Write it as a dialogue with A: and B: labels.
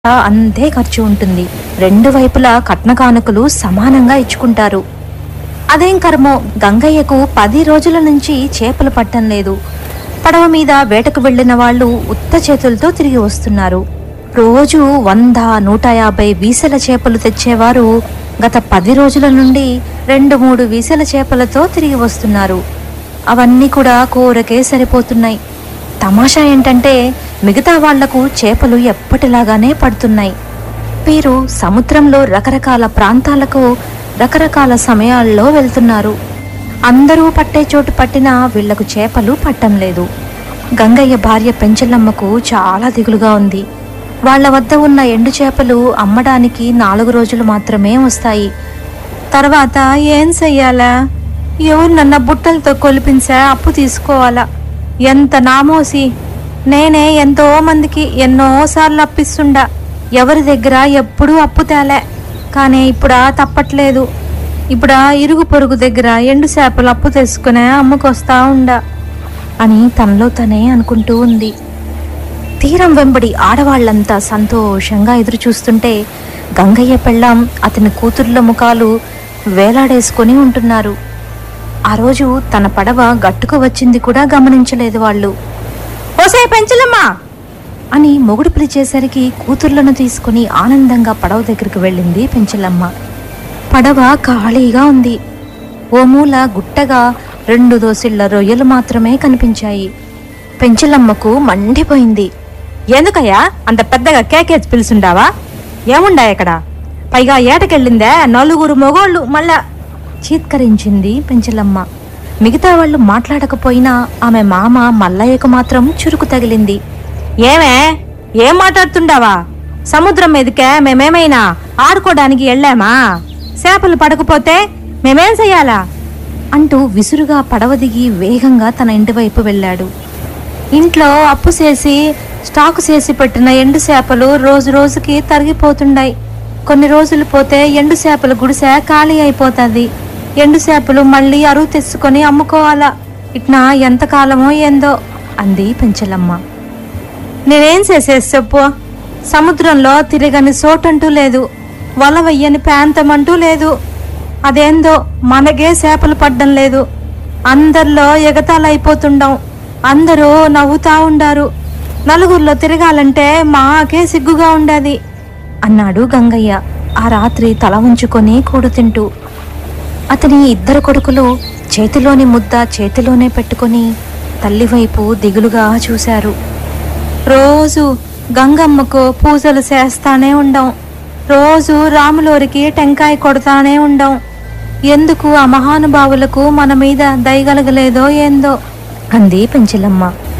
A: అంతే ఖర్చు ఉంటుంది రెండు వైపులా కట్న కానుకలు సమానంగా ఇచ్చుకుంటారు అదేం కర్మో గంగయ్యకు పది రోజుల నుంచి చేపలు పట్టం లేదు పడవ మీద వేటకు వెళ్ళిన వాళ్ళు ఉత్త చేతులతో తిరిగి వస్తున్నారు రోజు వంద నూట యాభై వీసల చేపలు తెచ్చేవారు గత పది రోజుల నుండి రెండు మూడు వీసల చేపలతో తిరిగి వస్తున్నారు అవన్నీ కూడా కూరకే సరిపోతున్నాయి తమాషా ఏంటంటే మిగతా వాళ్లకు చేపలు ఎప్పటిలాగానే పడుతున్నాయి వీరు సముద్రంలో రకరకాల ప్రాంతాలకు రకరకాల సమయాల్లో వెళ్తున్నారు అందరూ పట్టే చోటు పట్టినా వీళ్లకు చేపలు పట్టం లేదు గంగయ్య భార్య పెంచలమ్మకు చాలా దిగులుగా ఉంది వాళ్ళ వద్ద ఉన్న ఎండు చేపలు అమ్మడానికి నాలుగు రోజులు మాత్రమే వస్తాయి తర్వాత ఏం చెయ్యాలా ఎవరు నన్న బుట్టలతో కొలిపించా అప్పు తీసుకోవాలా ఎంత నామోసి నేనే ఎంతో మందికి ఎన్నోసార్లు అప్పిస్తుండా ఎవరి దగ్గర ఎప్పుడూ అప్పు తేలే కానీ ఇప్పుడా తప్పట్లేదు ఇప్పుడా ఇరుగు పొరుగు దగ్గర ఎండు చేపలు అప్పు తెచ్చుకునే అమ్ముకొస్తా ఉండా అని తనలో తనే అనుకుంటూ ఉంది తీరం వెంబడి ఆడవాళ్లంతా సంతోషంగా ఎదురు చూస్తుంటే గంగయ్య పెళ్ళాం అతని కూతుర్ల ముఖాలు వేలాడేసుకొని ఉంటున్నారు ఆ రోజు తన పడవ గట్టుకు వచ్చింది కూడా గమనించలేదు వాళ్ళు ఓసే పెంచలమ్మా అని మొగుడు పిలిచేసరికి కూతుర్లను తీసుకుని ఆనందంగా పడవ దగ్గరికి వెళ్ళింది పెంచలమ్మ పడవ ఖాళీగా ఉంది ఓ మూల గుట్టగా రెండు దోసిళ్ల రొయ్యలు మాత్రమే కనిపించాయి పెంచలమ్మకు మండిపోయింది ఎందుకయ్యా అంత పెద్దగా కేకేజ్ పిలుచుండావా ఏముండా ఇక్కడ పైగా ఏటకెళ్ళిందే నలుగురు మొగోళ్ళు మళ్ళా చీత్కరించింది పెంచలమ్మ మిగతా వాళ్ళు మాట్లాడకపోయినా ఆమె మామ మల్లయ్యకు మాత్రం చురుకు తగిలింది ఏమే ఏం మాట్లాడుతుండావా సముద్రం మీదకే మేమేమైనా ఆడుకోవడానికి వెళ్ళామా చేపలు పడకపోతే మేమేం చెయ్యాలా అంటూ విసురుగా పడవ దిగి వేగంగా తన ఇంటి వైపు వెళ్ళాడు ఇంట్లో అప్పు చేసి స్టాకు చేసి పెట్టిన ఎండు చేపలు రోజు రోజుకి తరిగిపోతుండాయి కొన్ని రోజులు పోతే ఎండు చేపల గుడిసె ఖాళీ అయిపోతుంది ఎండు చేపలు మళ్ళీ అరువు తెచ్చుకొని అమ్ముకోవాలా ఇట్నా ఎంతకాలమో ఏందో అంది పెంచలమ్మ నేనేం చేసేది చెప్పు సముద్రంలో తిరగని చోటంటూ లేదు వల వెయ్యని ప్రాంతమంటూ లేదు అదేందో మనకే చేపలు పడ్డం లేదు అందరిలో ఎగతాళైపోతుండం అందరూ నవ్వుతా ఉండారు నలుగురిలో తిరగాలంటే మాకే సిగ్గుగా ఉండేది అన్నాడు గంగయ్య ఆ రాత్రి తల ఉంచుకొని కూడు తింటూ అతని ఇద్దరు కొడుకులు చేతిలోని ముద్ద చేతిలోనే పెట్టుకొని తల్లివైపు దిగులుగా చూశారు రోజు గంగమ్మకు పూజలు చేస్తానే ఉండం రోజు రాములోరికి టెంకాయ కొడతానే ఉండం ఎందుకు ఆ మహానుభావులకు మన మీద దయగలగలేదో ఏందో అంది పెంచిలమ్మ